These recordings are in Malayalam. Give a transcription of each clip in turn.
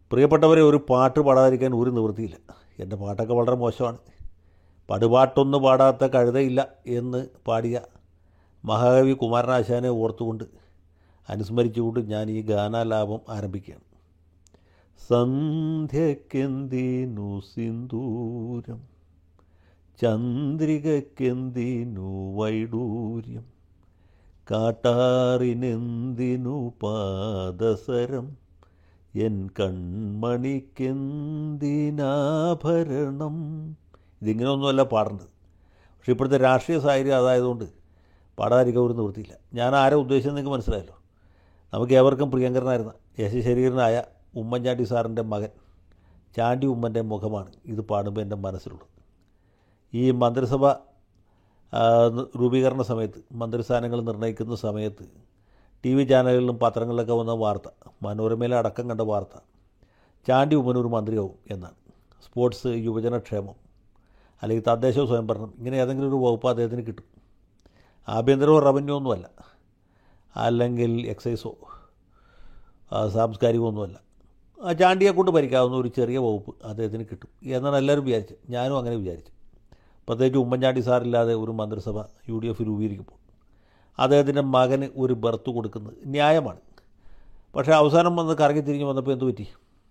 പ്രിയപ്പെട്ടവരെ ഒരു പാട്ട് പാടാതിരിക്കാൻ ഒരു നിവൃത്തിയില്ല എൻ്റെ പാട്ടൊക്കെ വളരെ മോശമാണ് പടുപാട്ടൊന്നും പാടാത്ത കഴുതയില്ല എന്ന് പാടിയ മഹാകവി കുമാരനാശാനെ ഓർത്തുകൊണ്ട് അനുസ്മരിച്ചുകൊണ്ട് ഞാൻ ഈ ഗാനാലാപം ആരംഭിക്കുകയാണ് സന്ധ്യക്കെന്തിനു സിന്ദൂരം ചന്ദ്രികക്കെന്തിനു വൈഡൂര്യം കാട്ടാറിനെന്തിനു പാദസരം എൻ കൺമണിക്കെന്തിനാഭരണം ഇതിങ്ങനെയൊന്നുമല്ല പാടേണ്ടത് പക്ഷേ ഇപ്പോഴത്തെ രാഷ്ട്രീയ സാഹചര്യം അതായതുകൊണ്ട് പാടാതിരിക്കാൻ ഒരു നിവൃത്തിയില്ല ഞാൻ ആരെ ഉദ്ദേശിച്ചത് നിങ്ങൾക്ക് മനസ്സിലായല്ലോ നമുക്ക് ഏവർക്കും പ്രിയങ്കരനായിരുന്ന യശശരീരനായ ഉമ്മൻചാണ്ടി സാറിൻ്റെ മകൻ ചാണ്ടി ഉമ്മൻ്റെ മുഖമാണ് ഇത് പാടുമ്പോൾ എൻ്റെ മനസ്സിലുള്ളത് ഈ മന്ത്രിസഭ ആ, രൂപീകരണ സമയത്ത് മന്ത്രിസ്ഥാനങ്ങൾ നിർണ്ണയിക്കുന്ന സമയത്ത് ടി വി ചാനലുകളിലും പത്രങ്ങളിലൊക്കെ വന്ന വാർത്ത മനോരമയിലെ അടക്കം കണ്ട വാർത്ത ചാണ്ടി ഉമ്മൻ ഒരു മന്ത്രിയാവും എന്നാണ് സ്പോർട്സ് യുവജനക്ഷേമം അല്ലെങ്കിൽ തദ്ദേശ സ്വയംഭരണം ഇങ്ങനെ ഏതെങ്കിലും ഒരു വകുപ്പ് അദ്ദേഹത്തിന് കിട്ടും ആഭ്യന്തരമോ റവന്യൂ ഒന്നുമല്ല അല്ലെങ്കിൽ എക്സൈസോ ആ, സാംസ്കാരികമൊന്നുമല്ല ആ ചാണ്ടിയെ കൊണ്ട് ഭരിക്കാവുന്ന ഒരു ചെറിയ വകുപ്പ് അദ്ദേഹത്തിന് കിട്ടും എന്നാണ് എല്ലാവരും വിചാരിച്ചത് ഞാനും അങ്ങനെ വിചാരിച്ചു പ്രത്യേകിച്ച് ഉമ്മൻചാണ്ടി സാറില്ലാതെ ഒരു മന്ത്രിസഭ യു ഡി എഫ് രൂപീകരിക്കുമ്പോൾ അദ്ദേഹത്തിൻ്റെ മകന് ഒരു ബർത്ത് കൊടുക്കുന്നത് ന്യായമാണ് പക്ഷേ അവസാനം വന്ന് കറങ്ങി തിരിഞ്ഞ് വന്നപ്പോൾ എന്ത് പറ്റി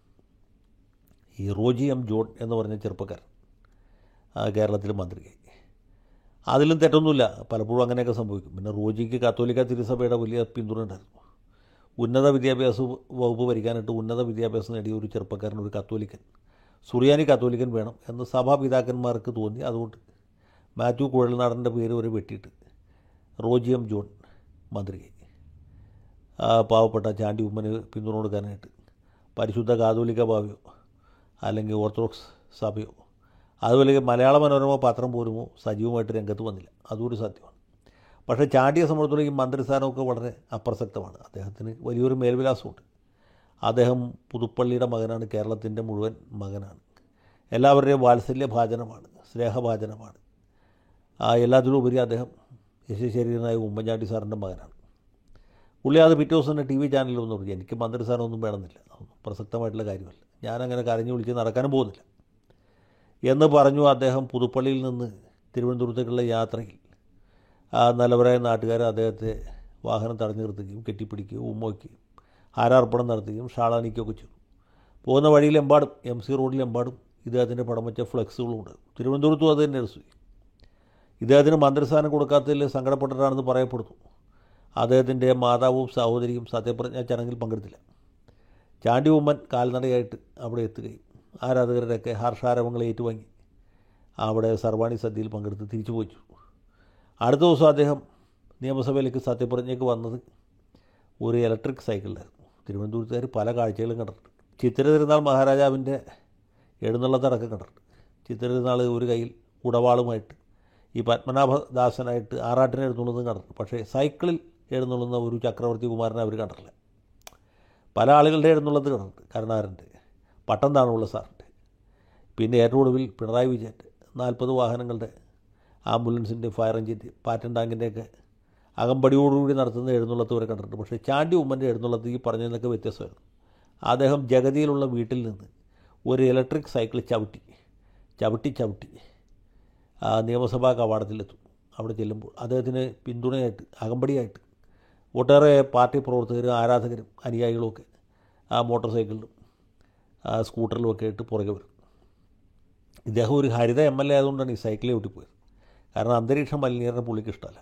ഈ റോജി എം ജോൺ എന്ന് പറഞ്ഞ ചെറുപ്പക്കാരൻ ആ, കേരളത്തിൽ മന്ത്രിയായി അതിലും തെറ്റൊന്നുമില്ല പലപ്പോഴും അങ്ങനെയൊക്കെ സംഭവിക്കും പിന്നെ റോജിക്ക് കത്തോലിക്ക തിരുസഭയുടെ വലിയ പിന്തുണ ഉണ്ടായിരുന്നു ഉന്നത വിദ്യാഭ്യാസ വകുപ്പ് ഭരിക്കാനായിട്ട് ഉന്നത വിദ്യാഭ്യാസം നേടിയ ഒരു ചെറുപ്പക്കാരൻ ഒരു കത്തോലിക്കൻ സുറിയാനി കത്തോലിക്കൻ വേണം എന്ന് സഭാപിതാക്കന്മാർക്ക് തോന്നി അതുകൊണ്ട് മാത്യു കുഴൽനാടൻ്റെ പേര് വരെ വെട്ടിയിട്ട് റോജി എം ജോൺ മന്ത്രിയായി ആ പാവപ്പെട്ട ചാണ്ടി ഉമ്മന് പിന്തുണ കൊടുക്കാനായിട്ട് പരിശുദ്ധ കാതോലിക്ക ഭാവിയോ അല്ലെങ്കിൽ ഓർത്തഡോക്സ് സഭയോ അതുപോലെ മലയാള മനോരമ പത്രം പോലുമോ സജീവമായിട്ട് രംഗത്ത് വന്നില്ല അതുകൂടി സത്യമാണ് പക്ഷേ ചാണ്ടിയെ സംബന്ധിച്ചിടത്തോളം ഈ മന്ത്രിസ്ഥാനമൊക്കെ വളരെ അപ്രസക്തമാണ് അദ്ദേഹത്തിന് വലിയൊരു മേൽവിലാസമുണ്ട് അദ്ദേഹം പുതുപ്പള്ളിയുടെ മകനാണ് കേരളത്തിൻ്റെ മുഴുവൻ മകനാണ് എല്ലാവരുടെയും വാത്സല്യഭാചനമാണ് സ്നേഹഭാചനമാണ് ആ എല്ലാത്തിലും ഉപരി അദ്ദേഹം യശശരീരനായ ഉമ്മൻചാണ്ടി സാറിൻ്റെ മകനാണ് പുള്ളി അത് പിറ്റേ ദിവസം തന്നെ ടി വി ചാനലിൽ ഒന്ന് പറഞ്ഞു എനിക്ക് മന്ത്രിസ്ഥാനമൊന്നും വേണമെന്നില്ല അതൊന്നും പ്രസക്തമായിട്ടുള്ള കാര്യമല്ല ഞാനങ്ങനെ കരഞ്ഞു വിളിച്ച് നടക്കാനും പോകുന്നില്ല എന്ന് പറഞ്ഞു അദ്ദേഹം പുതുപ്പള്ളിയിൽ നിന്ന് തിരുവനന്തപുരത്തേക്കുള്ള യാത്രയിൽ ആ നല്ലവരായ നാട്ടുകാർ അദ്ദേഹത്തെ വാഹനം തടഞ്ഞു നിർത്തുകയും കെട്ടിപ്പിടിക്കുകയും ഉമ്മയ്ക്കുകയും ഹാരാർപ്പണം നടത്തുകയും ഷാളാനിക്കുകയൊക്കെ ചെയ്തു പോകുന്ന വഴിയിലെമ്പാടും എം സി റോഡിലെമ്പാടും ഇദ്ദേഹത്തിൻ്റെ പടം വെച്ച ഫ്ലെക്സുകളുണ്ട് തിരുവനന്തപുരത്തും അത് തന്നെ സ്ഥിതി ഇദ്ദേഹത്തിന് മന്ത്രിസ്ഥാനം കൊടുക്കാത്തതിൽ സങ്കടപ്പെട്ടിട്ടാണെന്ന് പറയപ്പെടുന്നു അദ്ദേഹത്തിൻ്റെ മാതാവും സഹോദരിയും സത്യപ്രതിജ്ഞ ചടങ്ങിൽ പങ്കെടുത്തില്ല ചാണ്ടി ഉമ്മൻ കാൽനടയായിട്ട് അവിടെ എത്തുകയും ആരാധകരുടെയൊക്കെ ഹർഷാരവങ്ങൾ ഏറ്റുവാങ്ങി അവിടെ സർവാണി സദ്യയിൽ പങ്കെടുത്ത് തിരിച്ചു പോയിച്ചു അടുത്ത ദിവസം അദ്ദേഹം നിയമസഭയിലേക്ക് സത്യപ്രതിജ്ഞയ്ക്ക് വന്നത് ഒരു ഇലക്ട്രിക് സൈക്കിളിലായിരുന്നു തിരുവനന്തപുരത്തുകാർ പല കാഴ്ചകളും കണ്ടിട്ടുണ്ട് ചിത്തിര തിരുനാൾ മഹാരാജാവിൻ്റെ എഴുന്നള്ളത്തടക്കം കണ്ടിട്ടുണ്ട് ചിത്തിര തിരുനാൾ ഒരു കയ്യിൽ ഉടവാളുമായിട്ട് ഈ പത്മനാഭദാസനായിട്ട് ആറാട്ടിനെ എഴുന്നള്ളുന്നതും കണ്ടിട്ടുണ്ട് പക്ഷേ സൈക്കിളിൽ എഴുന്നള്ളുന്ന ഒരു ചക്രവർത്തി കുമാരനെ അവർ കണ്ടിട്ടില്ല പല ആളുകളുടെ എഴുന്നള്ളത്ത് കണ്ടിട്ടുണ്ട് കരുണാകരൻ്റെ പട്ടം താണുള്ള സാറിൻ്റെ പിന്നെ ഏറ്റവും ഒടുവിൽ പിണറായി വിജയൻ്റെ നാൽപ്പത് വാഹനങ്ങളുടെ ആംബുലൻസിൻ്റെ ഫയർ എഞ്ചിൻ്റെ പാറ്റൻ ടാങ്കിൻ്റെയൊക്കെ അകമ്പടിയോടുകൂടി നടത്തുന്ന എഴുന്നള്ളത്ത് വരെ കണ്ടിട്ടുണ്ട് പക്ഷേ ചാണ്ടി ഉമ്മൻ്റെ എഴുന്നള്ളത്ത് ഈ പറഞ്ഞതിനൊക്കെ വ്യത്യസ്തമായിരുന്നു അദ്ദേഹം ജഗതിയിലുള്ള വീട്ടിൽ നിന്ന് ഒരു ഇലക്ട്രിക് സൈക്കിൾ ചവിട്ടി ചവിട്ടി ചവിട്ടി ആ നിയമസഭാ കവാടത്തിലെത്തും അവിടെ ചെല്ലുമ്പോൾ അദ്ദേഹത്തിന് പിന്തുണയായിട്ട് അകമ്പടിയായിട്ട് ഒട്ടേറെ പാർട്ടി പ്രവർത്തകരും ആരാധകരും അനുയായികളുമൊക്കെ ആ മോട്ടോർ സൈക്കിളിലും ആ സ്കൂട്ടറിലും ഒക്കെ ആയിട്ട് പുറകെ വരും ഇദ്ദേഹം ഒരു ഹരിത എം എൽ എ ആയതുകൊണ്ടാണ് ഈ സൈക്കിളിൽ ഓട്ടിപ്പോയത് കാരണം അന്തരീക്ഷ മലിനീകരണം പുള്ളിക്ക് ഇഷ്ടമല്ല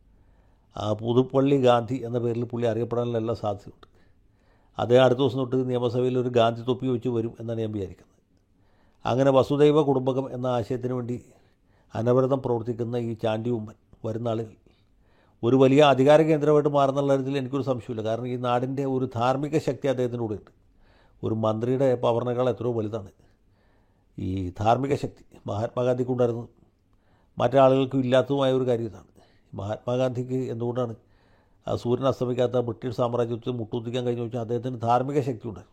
ആ പുതുപ്പള്ളി ഗാന്ധി എന്ന പേരിൽ പുള്ളി അറിയപ്പെടാനുള്ള എല്ലാ സാധ്യതയുണ്ട് അദ്ദേഹം അടുത്ത ദിവസം തൊട്ട് നിയമസഭയിൽ ഒരു ഗാന്ധി തൊപ്പി വെച്ച് വരും എന്നാണ് ഞാൻ വിചാരിക്കുന്നത് അങ്ങനെ വസുദൈവ കുടുംബകം എന്ന ആശയത്തിന് വേണ്ടി അനവരതം പ്രവർത്തിക്കുന്ന ഈ ചാണ്ടി ഉമ്മൻ വരുന്ന ആളുകൾ ഒരു വലിയ അധികാര കേന്ദ്രമായിട്ട് മാറുന്നുള്ള കാര്യത്തിൽ എനിക്കൊരു സംശയമില്ല കാരണം ഈ നാടിൻ്റെ ഒരു ധാർമ്മിക ശക്തി അദ്ദേഹത്തിൻ്റെ കൂടെ ഉണ്ട് ഒരു മന്ത്രിയുടെ പവറിനേക്കാൾ എത്രയോ വലുതാണ് ഈ ധാർമ്മിക ശക്തി മഹാത്മാഗാന്ധിക്കുണ്ടായിരുന്നു മറ്റാളുകൾക്കും ഇല്ലാത്തതുമായ ഒരു കാര്യം ഇതാണ് മഹാത്മാഗാന്ധിക്ക് എന്തുകൊണ്ടാണ് ആ സൂര്യൻ അസ്തമിക്കാത്ത ബ്രിട്ടീഷ് സാമ്രാജ്യത്തിൽ മുട്ടുകുത്തിക്കാൻ കഴിഞ്ഞു വെച്ചാൽ അദ്ദേഹത്തിന് ധാർമ്മിക ശക്തി ഉണ്ടായിരുന്നു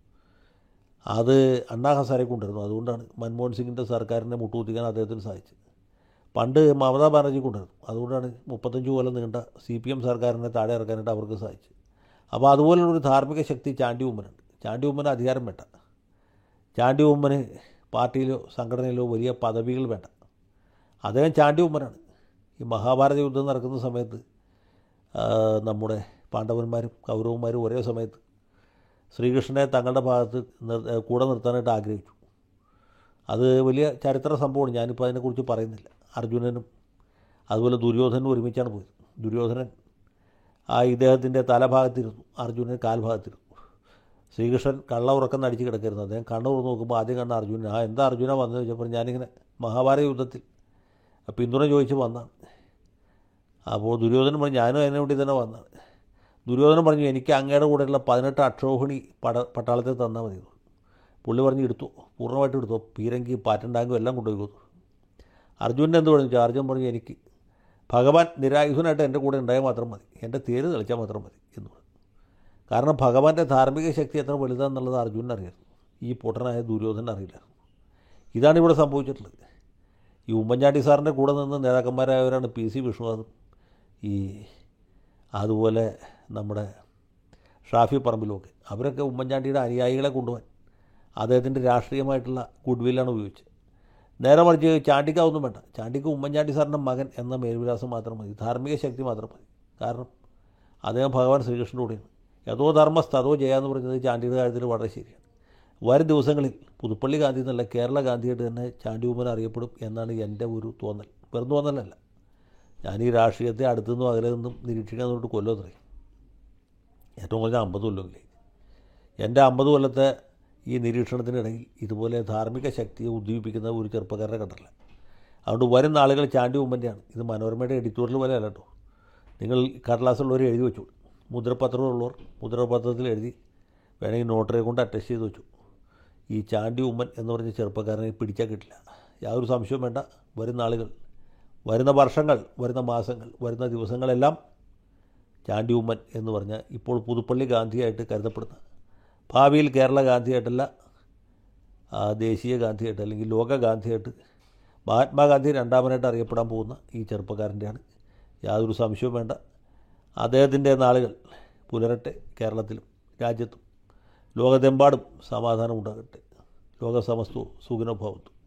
അത് അണ്ണാ ഹസാരയ്ക്കുണ്ടായിരുന്നു അതുകൊണ്ടാണ് മൻമോഹൻ സിംഗിൻ്റെ സർക്കാരിനെ മുട്ടുകുത്തിക്കാൻ അദ്ദേഹത്തിന് സാധിച്ചത് പണ്ട് മമതാ ബാനർജിക്കുണ്ടായിരുന്നു അതുകൊണ്ടാണ് മുപ്പത്തഞ്ച് കൊല്ലം നീണ്ട സി പി എം സർക്കാരിനെ താഴെ ഇറക്കാനായിട്ട് അവർക്ക് സാധിച്ചത് അപ്പോൾ അതുപോലുള്ളൊരു ധാർമ്മിക ശക്തി ചാണ്ടി ഉമ്മനുണ്ട് ചാണ്ടി ഉമ്മന് അധികാരം വേണ്ട ചാണ്ടി ഉമ്മന് പാർട്ടിയിലോ സംഘടനയിലോ വലിയ പദവികൾ വേണ്ട അദ്ദേഹം ചാണ്ടി ഉമ്മനാണ് ഈ മഹാഭാരത യുദ്ധം നടക്കുന്ന സമയത്ത് ആ, നമ്മുടെ പാണ്ഡവന്മാരും കൗരവന്മാരും ഒരേ സമയത്ത് ശ്രീകൃഷ്ണനെ തങ്ങളുടെ ഭാഗത്ത് നിർ- ഏ, കൂടെ നിർത്താനായിട്ട് ആഗ്രഹിച്ചു അത് വലിയ ചരിത്ര സംഭവമാണ് ഞാനിപ്പോൾ അതിനെക്കുറിച്ച് പറയുന്നില്ല അർജുനനും അതുപോലെ ദുര്യോധനും ഒരുമിച്ചാണ് പോയത് ദുര്യോധനൻ ആ ഇദ്ദേഹത്തിൻ്റെ തലഭാഗത്തിരുന്നു അർജുനൻ കാൽഭാഗത്തിരുന്നു ശ്രീകൃഷ്ണൻ കള്ള ഉറക്കം നടിച്ച് കിടക്കരുന്നു അദ്ദേഹം കണ്ണു തുറന്ന് നോക്കുമ്പോൾ ആദ്യം കണ്ട അർജുനൻ ആ എന്താ അർജുന വന്നത് ചോദിച്ചപ്പോൾ ഞാനിങ്ങനെ മഹാഭാരത യുദ്ധത്തിൽ പിന്തുണ ചോദിച്ച് വന്നതാണ് അപ്പോൾ ദുര്യോധനൻ പറഞ്ഞു ഞാനും അതിനെ വേണ്ടി തന്നെ വന്നതാണ് ദുര്യോധനൻ പറഞ്ഞു എനിക്ക് അങ്ങയുടെ കൂടെയുള്ള പതിനെട്ട് അക്ഷോഹിണി പട പട്ടാളത്തെ തന്നാൽ മതി എന്ന്. പുള്ളി പറഞ്ഞ് എടുത്തു പൂർണ്ണമായിട്ട് എടുത്തു പീരങ്കി പാറ്റണ്ടാങ്കും എല്ലാം കൊണ്ടുപോയി കൊടുത്തു അർജുനൻ എന്ത് പറഞ്ഞു അർജുൻ പറഞ്ഞു എനിക്ക് ഭഗവാൻ നിരായുധനായിട്ട് എൻ്റെ കൂടെ ഉണ്ടായാൽ മാത്രം മതി എൻ്റെ തേര് തെളിച്ചാൽ മാത്രം മതി എന്ന് പറഞ്ഞു കാരണം ഭഗവാന്റെ ധാർമ്മിക ശക്തി എത്ര വലുതാണെന്നുള്ളത് അർജുനൻ അറിയായിരുന്നു ഈ പൊട്ടനായ ദുര്യോധനൻ അറിയില്ല ഇതാണ് ഇവിടെ സംഭവിച്ചിട്ടുള്ളത് ഈ ഉമ്മൻചാണ്ടി സാറിൻ്റെ കൂടെ നിന്ന് നേതാക്കന്മാരായവരാണ് പി സി വിഷ്ണുനാഥും ഈ അതുപോലെ നമ്മുടെ ഷാഫി പറമ്പിലുമൊക്കെ അവരൊക്കെ ഉമ്മൻചാണ്ടിയുടെ അനുയായികളെ കൊണ്ടുപോകാൻ അദ്ദേഹത്തിൻ്റെ രാഷ്ട്രീയമായിട്ടുള്ള ഗുഡ്വില്ലാണ് ഉപയോഗിച്ചത് നേരെ മറിച്ച് ചാണ്ടിക്ക് അതൊന്നും വേണ്ട ചാണ്ടിക്ക് ഉമ്മൻചാണ്ടി സാറിൻ്റെ മകൻ എന്ന മേൽവിലാസം മാത്രം മതി ധാർമ്മിക ശക്തി മാത്രം മതി കാരണം അദ്ദേഹം ഭഗവാൻ ശ്രീകൃഷ്ണൻ്റെ കൂടെയാണ് യഥോ ധർമ്മസ്ഥ അതോ ചെയ്യാന്ന് പറഞ്ഞത് ചാണ്ടിയുടെ കാര്യത്തിൽ വളരെ ശരിയാണ് വരും ദിവസങ്ങളിൽ പുതുപ്പള്ളി ഗാന്ധി എന്നല്ല കേരള ഗാന്ധിയായിട്ട് തന്നെ ചാണ്ടി ഉമ്മൻ അറിയപ്പെടും എന്നാണ് എൻ്റെ ഒരു തോന്നൽ വെറും തോന്നലല്ല ഞാൻ ഈ രാഷ്ട്രീയത്തെ അടുത്തുനിന്നും അകലെ നിന്നും നിരീക്ഷിക്കാൻ തൊട്ട് കൊല്ലം തുടങ്ങി ഏറ്റവും കുറഞ്ഞ അമ്പത് കൊല്ലമെങ്കിലേ എൻ്റെ അമ്പത് കൊല്ലത്തെ ഈ നിരീക്ഷണത്തിനിടയിൽ ഇതുപോലെ ധാർമ്മിക ശക്തിയെ ഉദ്ദീപിക്കുന്ന ഒരു ചെറുപ്പക്കാരനെ കണ്ടില്ല അതുകൊണ്ട് വരും നാളുകൾ ചാണ്ടി ഉമ്മൻ്റെയാണ് ഇത് മനോരമയുടെ എഡിറ്റോറിയൽ പോലെ അല്ല കേട്ടോ നിങ്ങൾ കടലാസുള്ളവർ എഴുതി വെച്ചു മുദ്രപത്രമുള്ളവർ മുദ്രപത്രത്തിൽ എഴുതി വേണമെങ്കിൽ നോട്ടറെ കൊണ്ട് അറ്റസ്റ്റ് ചെയ്ത് വെച്ചു ഈ ചാണ്ടി ഉമ്മൻ എന്ന് പറഞ്ഞ ചെറുപ്പക്കാരനെ പിടിച്ചാൽ കിട്ടില്ല യാതൊരു സംശയവും വേണ്ട വരും നാളുകൾ വരുന്ന വർഷങ്ങൾ വരുന്ന മാസങ്ങൾ വരുന്ന ദിവസങ്ങളെല്ലാം ചാണ്ടി ഉമ്മൻ എന്ന് പറഞ്ഞ ഇപ്പോൾ പുതുപ്പള്ളി ഗാന്ധിയായിട്ട് കരുതപ്പെടുന്ന ഭാവിയിൽ കേരള ഗാന്ധിയായിട്ടല്ല ആ, ദേശീയ ഗാന്ധിയായിട്ട് അല്ലെങ്കിൽ ലോക ഗാന്ധിയായിട്ട് മഹാത്മാഗാന്ധി രണ്ടാമനായിട്ട് അറിയപ്പെടാൻ പോകുന്ന ഈ ചെറുപ്പക്കാരൻ്റെയാണ് യാതൊരു സംശയവും വേണ്ട അദ്ദേഹത്തിൻ്റെ നാളുകൾ പുലരട്ടെ കേരളത്തിലും രാജ്യത്തും ലോകത്തെമ്പാടും സമാധാനം ഉണ്ടാകട്ടെ ലോക സമസ്തു സുഖിനോ ഭവത്തു